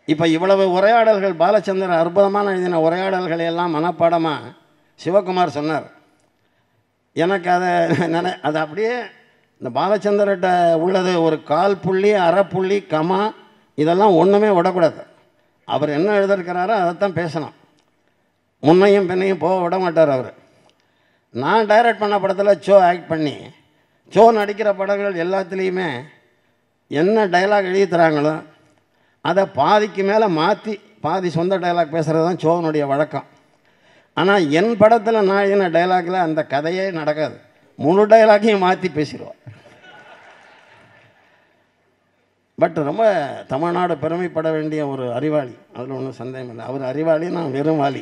இப்போ இவ்வளவு உரையாடல்கள் பாலச்சந்திரன் அற்புதமான எழுதின உரையாடல்களை எல்லாம் மனப்பாடமாக சிவகுமார் சொன்னார் எனக்கு அதை நினை அது அப்படியே இந்த பாலச்சந்திரட்ட உள்ளது ஒரு கால் புள்ளி அரை புள்ளி கமா இதெல்லாம் ஒன்றுமே விடக்கூடாது அவர் என்ன எழுதிருக்கிறாரோ அதைத்தான் பேசணும் முன்னையும் பின்னையும் போக விட மாட்டார் அவர் நான் டைரக்ட் பண்ண படத்தில் ஷோ ஆக்ட் பண்ணி ஷோ நடிக்கிற படங்கள் எல்லாத்துலேயுமே என்ன டைலாக் எழுதி தராங்களோ அதை பாதிக்கு மேலே மாற்றி பாதி சொந்த டைலாக் பேசுகிறது தான் ஷோவனுடைய வழக்கம் ஆனால் என் படத்தில் நான் எழுதின டைலாகில் அந்த கதையே நடக்காது முழு டைலாக்கையும் மாற்றி பேசிடுவார் பட் ரொம்ப தமிழ்நாடு பெருமைப்பட வேண்டிய ஒரு அறிவாளி அதில் ஒன்றும் சந்தேகம் இல்லை அவர் அறிவாளி நான் வெறும் வாளி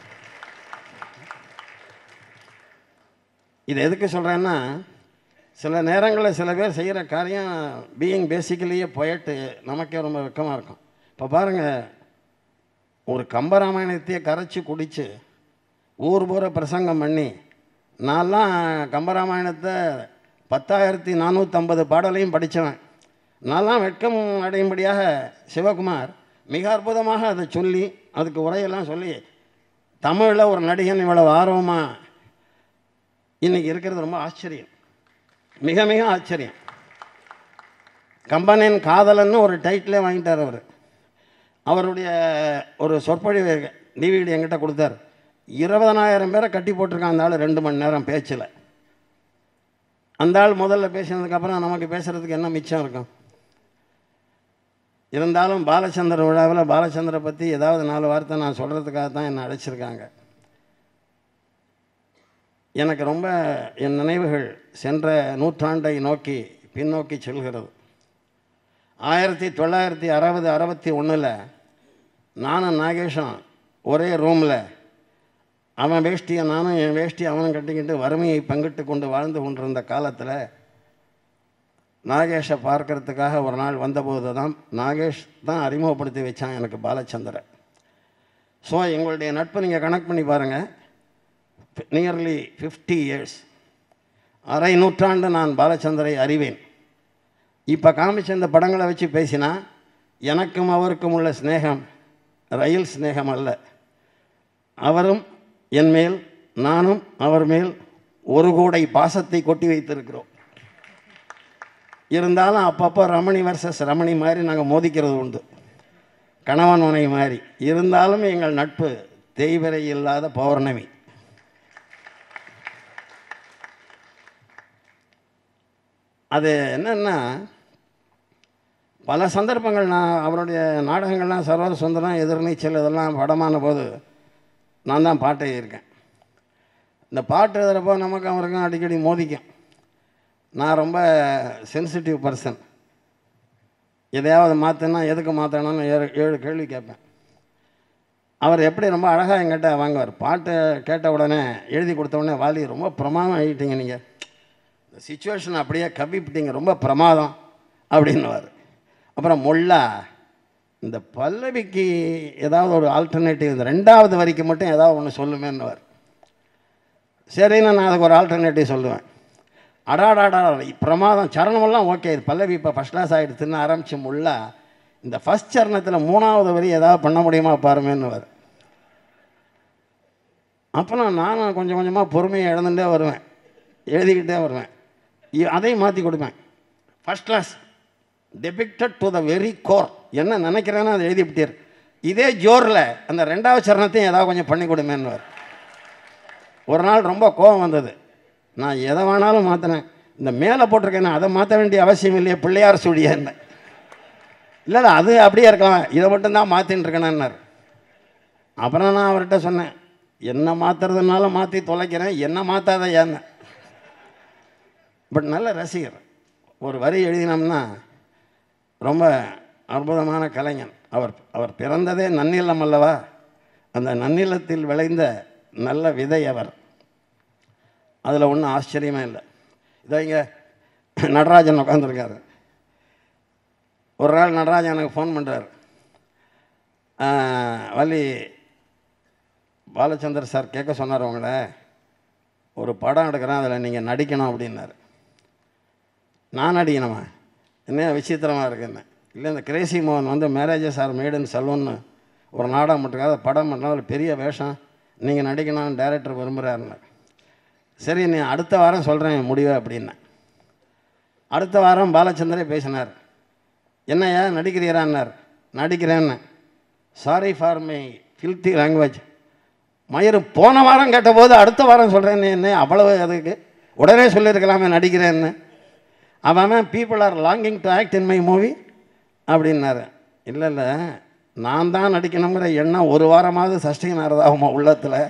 இது எதுக்கு சொல்கிறேன்னா சில நேரங்களில் சில பேர் செய்கிற காரியம் பீயிங் பேசிக்கலியே போயிட்டு நமக்கே ரொம்ப வெக்கமாக இருக்கும் இப்போ பாருங்கள் ஒரு கம்பராமாயணத்தையே கரைச்சி குடித்து ஊர் பூரா பிரசங்கம் பண்ணி நான்லாம் கம்பராமாயணத்தை பத்தாயிரத்தி நானூற்றம்பது பாடலையும் படித்தவன் நான்லாம் வெட்கம் அடையும்படியாக சிவகுமார் மிக அற்புதமாக அதை சொல்லி அதுக்கு உரையெல்லாம் சொல்லி தமிழில் ஒரு நடிகன் இவ்வளவு ஆர்வமாக இன்றைக்கி இருக்கிறது ரொம்ப ஆச்சரியம் மிக மிக ஆச்சரியம் கம்பனின் காதலன்னு ஒரு டைட்டிலே வாங்கிட்டார் அவர் அவருடைய ஒரு சொற்பொழிவு டிவிடி என்கிட்ட கொடுத்தார் இருபதனாயிரம் பேரை கட்டி போட்டிருக்கான் அந்த ஆள் ரெண்டு மணி நேரம் பேச்சில் அந்த ஆள் முதல்ல பேசினதுக்கப்புறம் நமக்கு பேசுகிறதுக்கு என்ன மிச்சம் இருக்கும் இருந்தாலும் பாலச்சந்திர விழாவில் பாலச்சந்திர பற்றி ஏதாவது நாலு வார்த்தை நான் சொல்கிறதுக்காக தான் என்னை அழைச்சிருக்காங்க எனக்கு ரொம்ப என் நினைவுகள் சென்ற நூற்றாண்டை நோக்கி பின்னோக்கி செல்கிறது ஆயிரத்தி தொள்ளாயிரத்தி அறுபது அறுபத்தி ஒன்றில் நானும் நாகேஷும் ஒரே ரூமில் அவன் வேஷ்டியை நானும் என் வேஷ்டியை அவனும் கட்டிக்கிட்டு வறுமையை பங்கிட்டு கொண்டு வாழ்ந்து கொண்டிருந்த காலத்தில் நாகேஷை பார்க்கறதுக்காக ஒரு நாள் வந்தபோது தான் நாகேஷ் தான் அறிமுகப்படுத்தி வச்சான் எனக்கு பாலச்சந்திரன் ஸோ எங்களுடைய நட்பு நீங்கள் கனெக்ட் பண்ணி பாருங்கள் நியர்லி ஃபிஃப்டி இயர்ஸ் அரை நூற்றாண்டு நான் பாலச்சந்தரை அறிவேன் இப்போ காமிச்ச இந்த படங்களை வச்சு பேசினா எனக்கும் அவருக்கும் உள்ள சிநேகம் ரயில் சிநேகம் அல்ல அவரும் என் மேல் நானும் அவர் மேல் ஒரு கூடை பாசத்தை கொட்டி வைத்திருக்கிறோம் இருந்தாலும் அப்பப்போ ரமணி வர்சஸ் ரமணி மாதிரி நாங்கள் மோதிக்கிறது உண்டு கணவன் மனை மாதிரி இருந்தாலும் எங்கள் நட்பு தேய்வரை இல்லாத பௌர்ணமி அது என்னன்னா பல சந்தர்ப்பங்கள் நான் அவருடைய நாடகங்கள்லாம் சர்வர சுந்தரம் எதிர்நீச்சல் இதெல்லாம் படமான போது நான் தான் பாட்டு எழுதியிருக்கேன் இந்த பாட்டு எழுதுகிறப்போ நமக்கு அவருக்கும் அடிக்கடி மோதிக்கும் நான் ரொம்ப சென்சிட்டிவ் பர்சன் எதையாவது மாற்றினா எதுக்கு மாற்றணும்னு ஏழு ஏழு கேள்வி கேட்பேன் அவர் எப்படி ரொம்ப அழகாக எங்கிட்ட வாங்குவார் பாட்டு கேட்ட உடனே எழுதி கொடுத்த உடனே வாலி ரொம்ப பிரமாதம் ஆகிட்டீங்க நீங்கள் இந்த சுச்சுவேஷன் அப்படியே கவிப்பிட்டீங்க ரொம்ப பிரமாதம் அப்படின்னுவார் அப்புறம் முல்லா இந்த பல்லவிக்கு ஏதாவது ஒரு ஆல்டர்னேட்டிவ் இந்த ரெண்டாவது வரிக்கு மட்டும் ஏதாவது ஒன்று சொல்லுமேன்னுவார் சரின்னு நான் அதுக்கு ஒரு ஆல்டர்னேட்டிவ் சொல்லுவேன் அடாடாடா பிரமாதம் சரணமெல்லாம் ஓகே இது பல்லவி இப்போ ஃபஸ்ட் கிளாஸ் ஆகிடுதுன்னு ஆரம்பிச்சு முல்லா இந்த ஃபஸ்ட் சரணத்தில் மூணாவது வரி ஏதாவது பண்ண முடியுமா பாருமேன்னுவார் அப்புறம் நானும் கொஞ்சம் கொஞ்சமாக பொறுமையை இழந்துட்டே வருவேன் எழுதிக்கிட்டே வருவேன் இ- அதையும் மாற்றி கொடுப்பேன் first class depicted to the very core என்ன நினைக்கிறேன்னு அதை எழுதிவிட்டார் இதே ஜோரில் அந்த ரெண்டாவது சரணத்தையும் ஏதாவது கொஞ்சம் பண்ணி கொடுமேன்னுவார் ஒரு நாள் ரொம்ப கோபம் வந்தது நான் எதை வேணாலும் மாற்றினேன் இந்த மேலே போட்டிருக்கேன் அதை மாற்ற வேண்டிய அவசியம் இல்லையே பிள்ளையார் சுழிய என்ன இல்லை இல்லை அது அப்படியே இருக்கலாம் இதை மட்டும்தான் மாற்றின்னு இருக்கணும்னார் அப்புறம் நான் அவர்கிட்ட சொன்னேன் என்ன மாற்றுறதுனால மாற்றி தொலைக்கிறேன் என்ன மாற்றாத ஏன்னு பட் நல்ல ரசிகர் ஒரு வரி எழுதினோம்னா ரொம்ப அற்புதமான கலைஞன் அவர் அவர் பிறந்ததே நன்னிலம் அல்லவா அந்த நன்னிலத்தில் விளைந்த நல்ல விதை அவர் அதில் ஒன்றும் ஆச்சரியமே இல்லை இதோ இங்கே நடராஜன் உட்காந்துருக்காரு ஒரு நாள் நடராஜன் எனக்கு ஃபோன் பண்ணுறாரு வள்ளி பாலச்சந்தர் சார் கேட்க சொன்னார் உங்களை ஒரு படம் எடுக்கிறேன் அதில் நீங்கள் நடிக்கணும் அப்படின்னாரு நான் நடிக்கணுமா என்ன விசித்திரமாக இருக்குன்னு இல்லை இந்த கிரேசி மோகன் வந்து மேரேஜஸ் ஆர் மேடுன்னு சலூன்னு ஒரு நாடகம் மட்டுக்காத படம் பண்ணால் ஒரு பெரிய வேஷம் நீங்கள் நடிக்கணும்னு டைரக்டர் விரும்புகிறாருன்னு சரி நீ அடுத்த வாரம் சொல்கிறேன் முடிவு அப்படின்னேன் அடுத்த வாரம் பாலச்சந்திரே பேசினார் என்னய்யா நடிக்கிறீரான்னார் நடிக்கிறேன்னு sorry for my filthy language மயிறு போன வாரம் கேட்டபோது அடுத்த வாரம் சொல்கிறேன் என்ன அவ்வளவு அதுக்கு உடனே சொல்லியிருக்கலாமே நடிக்கிறேன்னு அவன் people are longing to act in my movie அப்படின்னாரு இல்லை இல்லை நான் தான் நடிக்கணுங்கிற எண்ணம் ஒரு வாரமாவது சஷ்டின் ஆகிறதாகுமா உள்ளத்தில்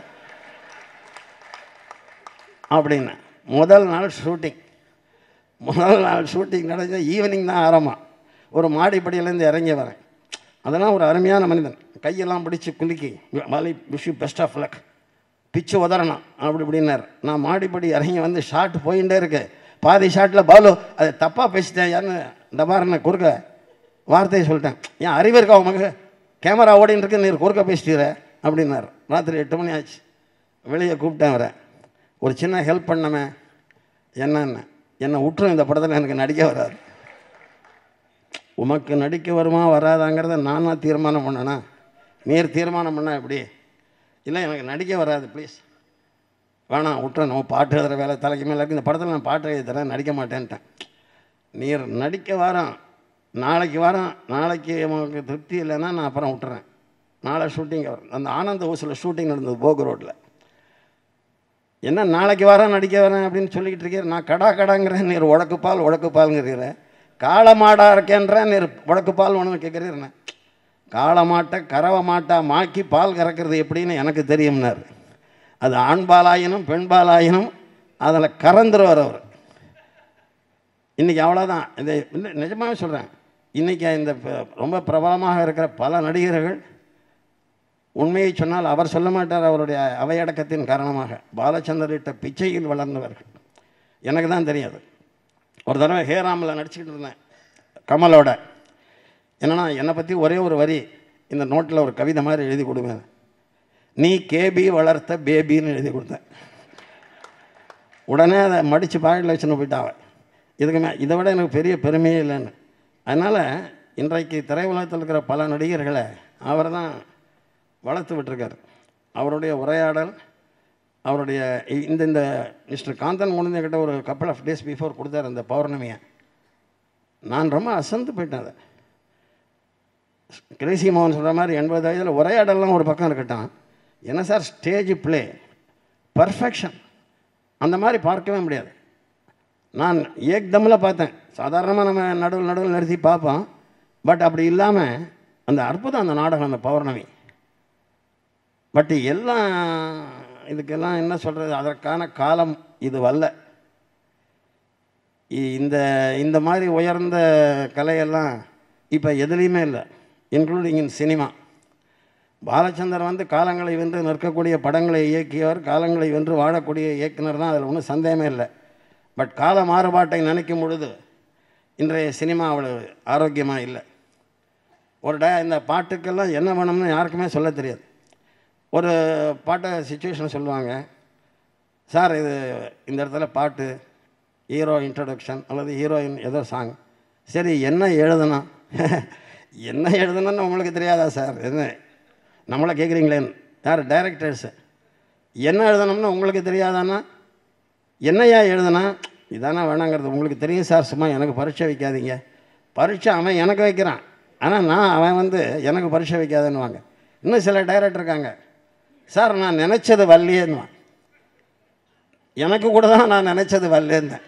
அப்படின்னு முதல் நாள் ஷூட்டிங் முதல் நாள் ஷூட்டிங் நடந்த ஈவினிங் தான் ஆரம்பம் ஒரு மாடிப்படியிலேருந்து இறங்கி வரேன் அதெல்லாம் ஒரு அருமையான மனிதன் கையெல்லாம் பிடிச்சி குலுக்கி Vaali wish best of luck பிச்சு உதறணும் அப்படி இப்படின்னார் நான் மாடிப்படி இறங்கி வந்து ஷாட் போயிட்டே இருக்கு பாதி ஷாட்டில் பாலு அதை தப்பாக பேசிட்டேன் யாருன்னு டபாரனை குறுக்க வார்த்தையை சொல்லிட்டேன் ஏன் அறிவு இருக்கா உமக்கு கேமரா ஓடின்னு இருக்கு நீர் குறுக்க பேசிட்டீர அப்படின்னார் ராத்திரி எட்டு மணி ஆச்சு வெளியே கூப்பிட்டேன் அவரை ஒரு சின்ன ஹெல்ப் பண்ணமே என்னன்னு என்னை விட்டுரும் இந்த படத்தில் எனக்கு நடிக்க வராது உமக்கு நடிக்க வருமா வராதாங்கிறத நானாக தீர்மானம் பண்ணேனா நீர் தீர்மானம் பண்ண எப்படி இல்லை எனக்கு நடிக்க வராது ப்ளீஸ் வேணாம் விட்டுறேன் நம்ம பாட்டு எழுதுகிற வேலை தலைக்கு மேலே இருக்கு இந்த படத்தில் நான் பாட்டு எழுதி தரேன் நடிக்க மாட்டேன்ட்டேன் நீர் நடிக்க வாரம் நாளைக்கு வாரம் நாளைக்கு உனக்கு திருப்தி இல்லைன்னா நான் அப்புறம் விட்டுறேன் நாளை ஷூட்டிங் அந்த ஆனந்த ஹவுஸில் ஷூட்டிங் நடந்தது போகு ரோட்டில் என்ன நாளைக்கு வரேன் நடிக்க வரேன் அப்படின்னு சொல்லிக்கிட்டு இருக்கீர் நான் கடா கடாங்கிறேன் நீர் உழக்கு பால் உழக்கு பால்ங்கிறீர காளமாடாக இருக்கேன்றேன் நீர் உழக்கு பால் ஒன்று கேட்குறீர்னே காளமாட்டை கறவை மாட்டா மாக்கி பால் கறக்கிறது எப்படின்னு எனக்கு தெரியும்னார் அது ஆண்பாலாயினும் பெண்பாலாயினும் அதில் கறந்துருவார் அவர் இன்றைக்கி அவ்வளோதான் இதை இல்லை நிஜமாகவே சொல்கிறேன் இன்றைக்கி இந்த ப- ரொம்ப பிரபலமாக இருக்கிற பல நடிகர்கள் உண்மையை சொன்னால் அவர் சொல்ல மாட்டார் அவருடைய அவையடக்கத்தின் காரணமாக பாலச்சந்தரிட்ட பிச்சையில் வளர்ந்தவர்கள் எனக்கு தான் தெரியாது ஒரு தடவை ஹேராமில் நடிச்சுக்கிட்டு இருந்தேன் கமலோட என்னன்னா என்னை பற்றி ஒரே ஒரு வரி இந்த நோட்டில் ஒரு கவிதை மாதிரி எழுதி கொடுங்க நீ கேபி வளர்த்த பேபின்னு எழுதி கொடுத்தேன் உடனே அதை மடித்து பாக்கெட்டில் வச்சுன்னு போயிட்டாவ இதுக்கு மே இதை விட எனக்கு பெரிய பெருமையே இல்லைன்னு அதனால் இன்றைக்கு திரையுலகத்தில் இருக்கிற பல நடிகர்களை அவர் தான் வளர்த்து விட்டுருக்கார் அவருடைய உரையாடல் அவருடைய இ- இந்த இந்த மிஸ்டர் காந்தன் முடிஞ்ச கிட்ட ஒரு கப்பல் ஆஃப் டேஸ் பிஃபோர் கொடுத்தார் அந்த பௌர்ணமியை நான் ரொம்ப அசந்து போயிட்டேன் அதை கிரேசி மோகன் சொல்கிற மாதிரி எண்பது வயதில் உரையாடலாம் ஒரு பக்கம் இருக்கட்டும் என்ன சார் ஸ்டேஜ் ப்ளே பர்ஃபெக்ஷன் அந்த மாதிரி பார்க்கவே முடியாது நான் ஏக்தமில் பார்த்தேன் சாதாரணமாக நம்ம நடுவில் நடுவில் நிறுத்தி பார்ப்போம் பட் அப்படி இல்லாமல் அந்த அற்புதம் அந்த நாடகம் அந்த பௌர்ணமி பட் எல்லாம் இதுக்கெல்லாம் என்ன சொல்கிறது அதற்கான காலம் இது வல்ல இ- இந்த இந்த மாதிரி உயர்ந்த கலையெல்லாம் இப்போ எதுலேயுமே இல்லை இன்க்ளூடிங் இன் சினிமா பாலச்சந்தர் வந்து காலங்களை வென்று நிற்கக்கூடிய படங்களை இயக்கியவர் காலங்களை வென்று வாழக்கூடிய இயக்குனர் தான் அதில் ஒன்றும் சந்தேகமே இல்லை பட் கால மாறுபாட்டை நினைக்கும் பொழுது இன்றைய சினிமா அவ்வளவு ஆரோக்கியமாக இல்லை ஒரு டே இந்த பாட்டுக்கெல்லாம் என்ன வேணும்னு யாருக்குமே சொல்ல தெரியாது ஒரு பாட்டை சுச்சுவேஷன் சொல்லுவாங்க சார் இது இந்த இடத்துல பாட்டு ஹீரோ இன்ட்ரடக்ஷன் அல்லது ஹீரோயின் ஏதோ சாங் சரி என்ன எழுதணும் என்ன எழுதணும்னு உங்களுக்கு தெரியாதா சார் என்ன நம்மளை கேட்குறீங்களேன்னு யார் டைரக்டர்ஸு என்ன எழுதணும்னு உங்களுக்கு தெரியாதானா என்னையா எழுதுனா இதானே வேணாங்கிறது உங்களுக்கு தெரியும் சார் சும்மா எனக்கு பரீட்சை வைக்காதீங்க பரீட்சை அவன் எனக்கு வைக்கிறான் ஆனால் நான் அவன் வந்து எனக்கு பரீட்சை வைக்காதேன்னுவாங்க இன்னும் சில டைரக்டர் இருக்காங்க சார் நான் நினச்சது வரலையேன்னுவான் எனக்கு கூட தான் நான் நினச்சது வரலேன்னேன்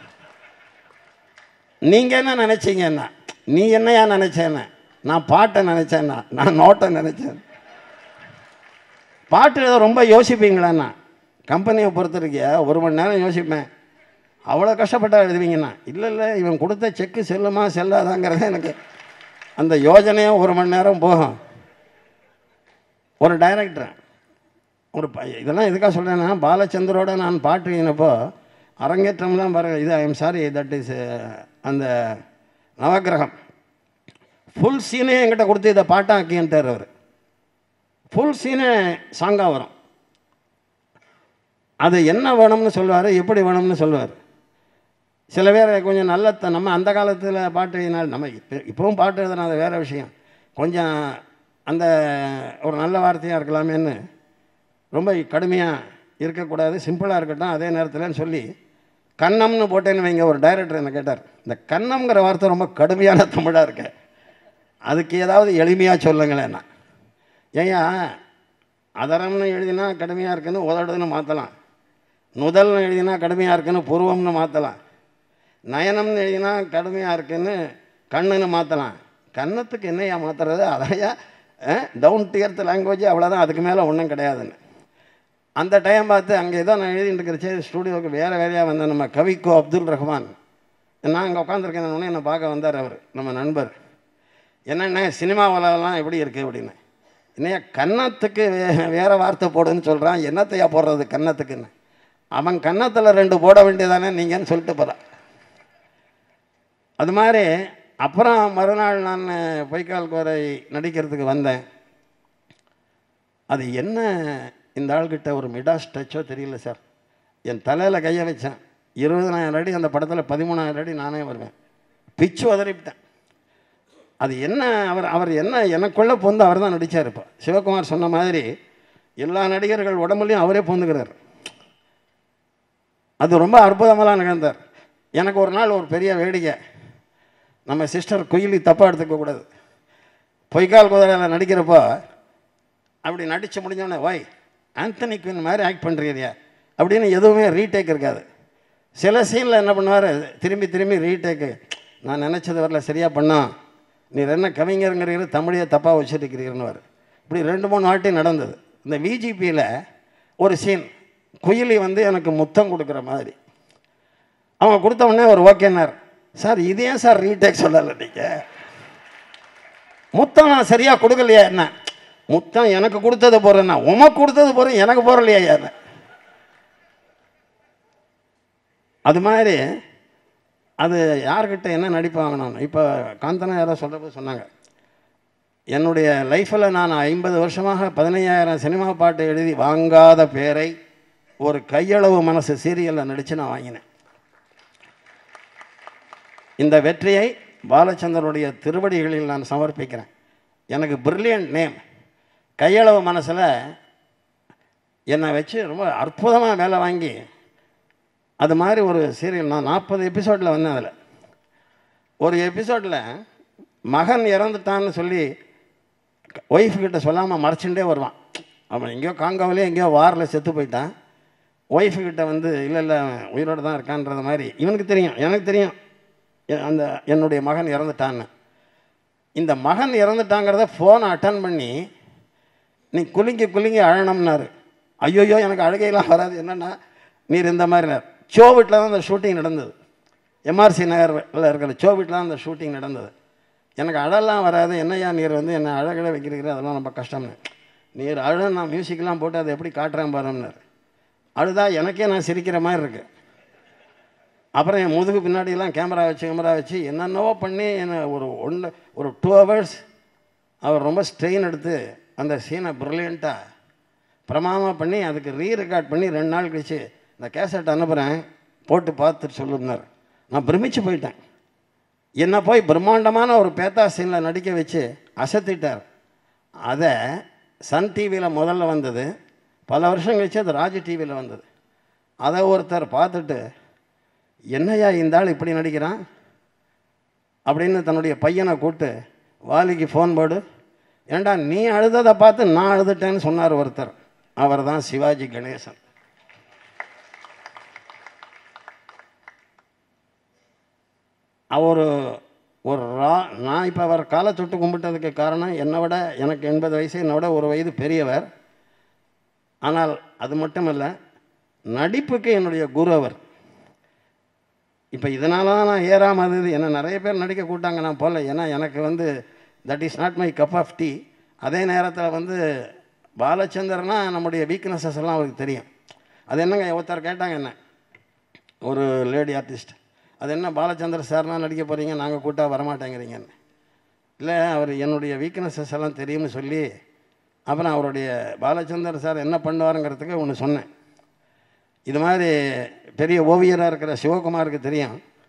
நீங்கள் என்ன நினச்சிங்கன்னா நீ என்னையா நினச்சேன்னு நான் பாட்டை நினச்சேன்னா நான் நோட்டை நினச்சேன் பாட்டு எழுத ரொம்ப யோசிப்பீங்களாண்ணா கம்பெனியை பொறுத்திருக்கியா ஒரு மணி நேரம் யோசிப்பேன் அவ்வளோ கஷ்டப்பட்டா எழுதுவீங்கண்ணா இல்லை இல்லை இவன் கொடுத்த செக்கு செல்லுமா செல்லாதாங்கிறது எனக்கு அந்த யோஜனையே ஒரு மணி நேரம் போகும் ஒரு டைரக்டர் ஒரு ப இதெல்லாம் எதுக்காக சொல்கிறேன்னா பாலச்சந்தரோட நான் பாட்டு எழுதினப்போ அரங்கேற்றம்லாம் வர இது I am sorry that is அந்த நவக்கிரகம் ஃபுல் சீனே என்கிட்ட கொடுத்து இதை பாட்டாக்கின்ட்டார் அவர் ஃபுல் சீனே சாங்காக வரும் அது என்ன வேணும்னு சொல்லுவார் எப்படி வேணும்னு சொல்லுவார் சில பேர் கொஞ்சம் நல்ல த- நம்ம அந்த காலத்தில் பாட்டு எழுதினால் நம்ம இப்போ இப்போவும் பாட்டு எழுதுனா அது வேறு விஷயம் கொஞ்சம் அந்த ஒரு நல்ல வார்த்தையாக இருக்கலாமேன்னு ரொம்ப கடுமையாக இருக்கக்கூடாது சிம்பிளாக இருக்கட்டும் அதே நேரத்தில்னு சொல்லி கன்னம்னு போட்டேன்னு வைங்க ஒரு டைரக்டர் என்ன கேட்டார் இந்த கன்னம்ங்கிற வார்த்தை ரொம்ப கடுமையான தமிழாக இருக்க அதுக்கு ஏதாவது எளிமையாக சொல்லுங்களேன்னா ஏய்யா அதரம்னு எழுதினா கடுமையாக இருக்குன்னு உதடுன்னு மாற்றலாம் நுதல்னு எழுதினா கடுமையாக இருக்குன்னு புருவம்னு மாற்றலாம் நயனம்னு எழுதினா கடுமையாக இருக்குன்னு கண்ணுன்னு மாற்றலாம் கன்னத்துக்கு என்னையா மாற்றுறது அதையா டவுன் டியர்த் லாங்குவேஜ் அவ்வளோதான் அதுக்கு மேலே ஒன்றும் கிடையாதுன்னு அந்த டைம் பார்த்து அங்கே ஏதோ நான் எழுதிட்டு இருக்கிறச்சே ஸ்டூடியோவுக்கு வேறு வேலையாக வந்த நம்ம கவிக்கோ அப்துல் ரஹ்மான் நான் அங்கே உட்காந்துருக்கேன் உடனே என்னை பார்க்க வந்தார் அவர் நம்ம நண்பர் என்னென்ன சினிமா உலகம்லாம் எப்படி இருக்குது அப்படின்னு என்னையா கன்னத்துக்கு வே வேறு வார்த்தை போடுன்னு சொல்கிறான் என்னத்தையா போடுறது கன்னத்துக்குன்னு அவன் கன்னத்தில் ரெண்டு போட வேண்டியதானே நீங்கன்னு சொல்லிட்டு போகிறான் அது மாதிரி அப்புறம் மறுநாள் நான் பொய்க்கால் கோரை நடிக்கிறதுக்கு வந்தேன் அது என்ன இந்த ஆள்கிட்ட ஒரு மிடாஸ் டச்சோ தெரியல சார் என் தலையில் கையை வச்சேன் இருபதனாயிரம் அடி அந்த படத்தில் பதிமூணாயிரம் அடி நானே வருவேன் பிச்சு உதறிவிட்டேன் அது என்ன அவர் அவர் என்ன எனக்குள்ளே பொந்து அவர் தான் நடித்தார் இப்போ சிவகுமார் சொன்ன மாதிரி எல்லா நடிகர்கள் உடம்புலையும் அவரே பொந்துக்கிறார் அது ரொம்ப அற்புதமெல்லாம் நிகழ்ந்தார் எனக்கு ஒரு நாள் ஒரு பெரிய வேடிக்கை நம்ம சிஸ்டர் குயிலி தப்பாக எடுத்துக்கக்கூடாது பொய்க்கால் குதிரையில் நடிக்கிறப்போ அப்படி நடித்து முடிஞ்சோடனே ஒய் ஆந்தனி குயின் மாதிரி ஆக்ட் பண்ணுறீரியா அப்படின்னு எதுவுமே ரீடேக் இருக்காது சில சீனில் என்ன பண்ணுவார் திரும்பி திரும்பி ரீடேக்கு நான் நினச்சது வரல சரியாக பண்ணோம் நீர் என்ன கவிஞருங்கிறீரு தமிழையே தப்பாக வச்சுருக்கிறீர்னுவார் இப்படி ரெண்டு மூணு வாட்டி நடந்தது இந்த விஜிபியில் ஒரு சீன் குயிலி வந்து எனக்கு முத்தம் கொடுக்குற மாதிரி அவங்க கொடுத்த உடனே ஒரு ஓகேனார் சார் இது ஏன் சார் ரீடேக் சொல்லலை நீங்கள் முத்தம் நான் சரியாக கொடுக்கலையா என்ன முத்தம் எனக்கு கொடுத்தது போகிறேன்னா உமக்கு கொடுத்தது போகிறேன் எனக்கு போகிறலையா என்ன அது மாதிரி அது யார்கிட்ட என்ன நடிப்பாங்க நான் இப்போ காந்தனா யாரோ சொல்கிறப்ப சொன்னாங்க என்னுடைய லைஃப்பில் நான் ஐம்பது வருஷமாக பதினையாயிரம் சினிமா பாட்டு எழுதி வாங்காத பேரை ஒரு கையளவு மனசு சீரியலில் நடித்து நான் வாங்கினேன் இந்த வெற்றியை பாலச்சந்தருடைய திருவடிகளில் நான் சமர்ப்பிக்கிறேன் எனக்கு பிரில்லியன்ட் நேம் கையளவு மனசில் என்னை வச்சு ரொம்ப அற்புதமாக வேலை வாங்கி அது மாதிரி ஒரு சீரியல் நான் நாற்பது எபிசோடில் வந்தேன் அதில் ஒரு எபிசோடில் மகன் இறந்துட்டான்னு சொல்லி ஒய்ஃப் கிட்ட சொல்லாமல் மறைச்சுட்டே வருவான் அவன் எங்கேயோ காங்காவிலே எங்கேயோ வாரில் செத்து போயிட்டான் ஒய்ஃபு கிட்ட வந்து இல்லை இல்லை உயிரோடு தான் இருக்கான்றது மாதிரி இவனுக்கு தெரியும் எனக்கு தெரியும் எ- அந்த என்னுடைய மகன் இறந்துட்டான்னு இந்த மகன் இறந்துட்டாங்கிறத ஃபோனை அட்டன் பண்ணி நீ குலுங்கி குலுங்கி அழணும்னாரு ஐயோயோ எனக்கு அழுகையெல்லாம் வராது என்னென்னா நீர் இந்த மாதிரினார் சோ வீட்டில் தான் அந்த ஷூட்டிங் நடந்தது எம்ஆர்சி நகரில் இருக்கிற சோ வீட்டில் தான் அந்த ஷூட்டிங் நடந்தது எனக்கு அழலாம் வராது என்னையா நீர் வந்து என்னை அழகிட வைக்கிறீங்க அதெல்லாம் ரொம்ப கஷ்டம்னு நீர் அழ நான் மியூசிக்லாம் போட்டு அதை எப்படி காட்டுறேன் பாருன்னாரு அழுதா எனக்கே நான் சிரிக்கிற மாதிரி இருக்கு அப்புறம் என் முதுகு பின்னாடியெல்லாம் கேமரா வச்சு கேமரா வச்சு என்னென்னவோ பண்ணி என்னை ஒரு ஒன்று ஒரு டூ ஹவர்ஸ் அவர் ரொம்ப ஸ்ட்ரெயின் எடுத்து அந்த சீனை ப்ரில்லியண்ட்டாக பிரமாதமாக பண்ணி அதுக்கு ரீ ரெக்கார்ட் பண்ணி ரெண்டு நாள் கழிச்சு இந்த கேசட் அனுப்புகிறேன் போட்டு பார்த்துட்டு சொல்லுனார் நான் பிரமிச்சு போயிட்டேன் என்னை போய் பிரம்மாண்டமான ஒரு பேத்தா சீனில் நடிக்க வச்சு அசத்திட்டார் அதை சன் டிவியில் முதல்ல வந்தது பல வருஷம் கழிச்சு அது ராஜ் டிவியில் வந்தது அதை ஒருத்தர் பார்த்துட்டு என்னையா இந்த ஆள் இப்படி நடிக்கிறான் அப்படின்னு தன்னுடைய பையனை கூப்பிட்டு வாலிக்கு ஃபோன் போடு ஏண்டா நீ அழுததை பார்த்து நான் அழுதுட்டேன்னு சொன்னார் ஒருத்தர் அவர் தான் சிவாஜி கணேசன் அவர் ஒரு ரா நான் இப்போ அவர் காலை தொட்டு கும்பிட்டதுக்கு காரணம் என்னை விட எனக்கு எண்பது வயசு என்னை விட ஒரு வயது பெரியவர் ஆனால் அது மட்டுமல்ல நடிப்புக்கு என்னுடைய குரு அவர் இப்போ இதனால தான் நான் ஏறாமது என்ன நிறைய பேர் நடிக்க கூட்டாங்க நான் போகல ஏன்னா எனக்கு வந்து that is not my cup of tea அதே நேரத்தில் வந்து பாலச்சந்தர்னா நம்முடைய வீக்னஸஸ் எல்லாம் அவருக்கு தெரியும் அது என்னங்க ஒருத்தர் கேட்டாங்க என்ன ஒரு லேடி ஆர்டிஸ்ட் அது என்ன பாலச்சந்தர் சார்னா நடிக்க போகிறீங்க நாங்கள் கூட்டா வரமாட்டேங்கிறீங்கன்னு இல்லை அவர் என்னுடைய வீக்னஸஸ் எல்லாம் தெரியும்னு சொல்லி அப்புறம் அவருடைய பாலச்சந்தர் சார் என்ன பண்ணுவாருங்கிறதுக்கு ஒன்று சொன்னேன் இது மாதிரி பெரிய ஓவியராக இருக்கிற சிவகுமாருக்கு தெரியும்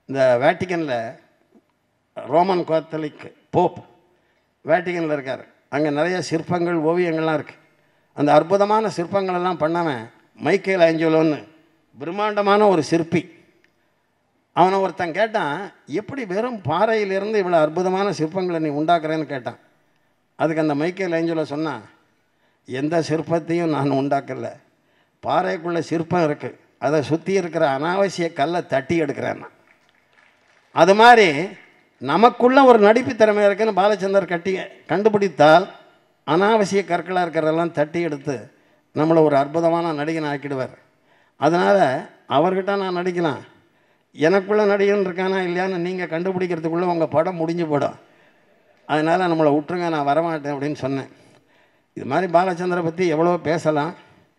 இந்த வேட்டிக்கனில் ரோமன் காத்தலிக் போப் வேட்டிக்கனில் இருக்கார் அங்கே நிறைய சிற்பங்கள் ஓவியங்கள்லாம் இருக்குது அந்த அற்புதமான சிற்பங்கள் எல்லாம் பண்ணவன் மைக்கேல் ஆஞ்சலோன்னு பிரம்மாண்டமான ஒரு சிற்பி அவனை ஒருத்தன் கேட்டான் எப்படி வெறும் பாறையிலிருந்து இவ்வளோ அற்புதமான சிற்பங்களை நீ உண்டாக்குறேன்னு கேட்டான் அதுக்கு அந்த மைக்கேல் ஏஞ்சலோ சொன்னான் எந்த சிற்பத்தையும் நான் உண்டாக்கல பாறைக்குள்ளே சிற்பம் இருக்குது அதை சுற்றி இருக்கிற அனாவசிய கல்லை தட்டி எடுக்கிறேன் நான் அது மாதிரி நமக்குள்ள ஒரு நடிப்பு திறமை இருக்குன்னு பாலச்சந்தர் கட்டி கண்டுபிடித்தால் அனாவசிய கற்களாக இருக்கிறதெல்லாம் தட்டி எடுத்து நம்மளை ஒரு அற்புதமான நடிகன் ஆக்கிடுவார் அதனால் அவர்கிட்ட நான் நடிக்கலாம் எனக்குள்ளே நடிகன் இருக்கானா இல்லையான்னு நீங்கள் கண்டுபிடிக்கிறதுக்குள்ளே உங்கள் படம் முடிஞ்சு போடும் அதனால் நம்மளை விட்டுருங்க நான் வரமாட்டேன் அப்படின்னு சொன்னேன் இது மாதிரி பாலச்சந்தரை பற்றி எவ்வளோ பேசலாம்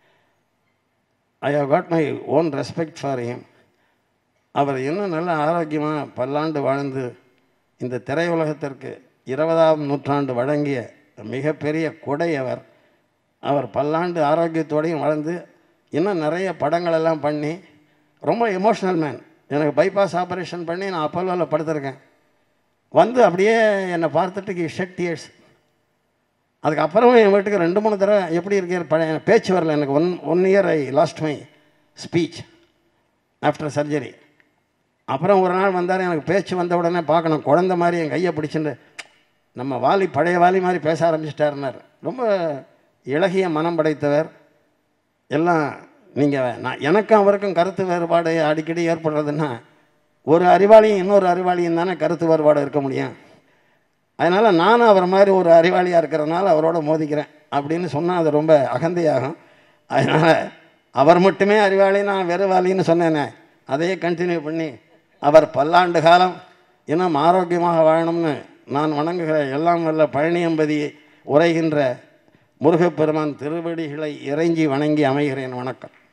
I have got my own respect for him அவர் இன்னும் நல்ல ஆரோக்கியமாக பல்லாண்டு வாழ்ந்து இந்த திரையுலகத்திற்கு இருபதாம் நூற்றாண்டு வழங்கிய மிகப்பெரிய கொடை அவர் அவர் பல்லாண்டு ஆரோக்கியத்தோடையும் வளர்ந்து இன்னும் நிறைய படங்களெல்லாம் பண்ணி ரொம்ப எமோஷ்னல் மேன் எனக்கு பைபாஸ் ஆப்ரேஷன் பண்ணி நான் அப்போலோவில் படுத்திருக்கேன் வந்து அப்படியே என்னை பார்த்துட்டு ஷெட் இயர்ஸ் அதுக்கப்புறமும் என் வீட்டுக்கு ரெண்டு மூணு தடவை எப்படி இருக்கீர் பழைய பேச்சு வரல எனக்கு one one year I lost my speech after surgery அப்புறம் ஒரு நாள் வந்தார் எனக்கு பேச்சு வந்த உடனே பார்க்கணும் குழந்த மாதிரி என் கையை பிடிச்சிட்டு நம்ம வாலி பழைய வாலி மாதிரி பேச ஆரம்பிச்சிட்டாருனார் ரொம்ப இளகிய மனம் படைத்தவர் எல்லாம் நீங்கள் நான் எனக்கும் அவருக்கும் கருத்து வேறுபாடு அடிக்கடி ஏற்படுறதுன்னா ஒரு அறிவாளியும் இன்னொரு அறிவாளியும் தானே கருத்து வேறுபாடு இருக்க முடியும் அதனால் நானும் அவர் மாதிரி ஒரு அறிவாளியாக இருக்கிறதுனால அவரோட மோதிக்கிறேன் அப்படின்னு சொன்னால் அது ரொம்ப அகந்தையாகும் அதனால் அவர் மட்டுமே அறிவாளி நான் வெறுவாளின்னு சொன்னேனே அதையே கண்டினியூ பண்ணி அவர் பல்லாண்டு காலம் இன்னும் ஆரோக்கியமாக வாழணும்னு நான் வணங்குகிற எல்லாம் வல்ல பழனியம்பதி உரைகின்ற முருகப்பெருமான் திருவடிகளை இறைஞ்சி வணங்கி அமைகிறேன் வணக்கம்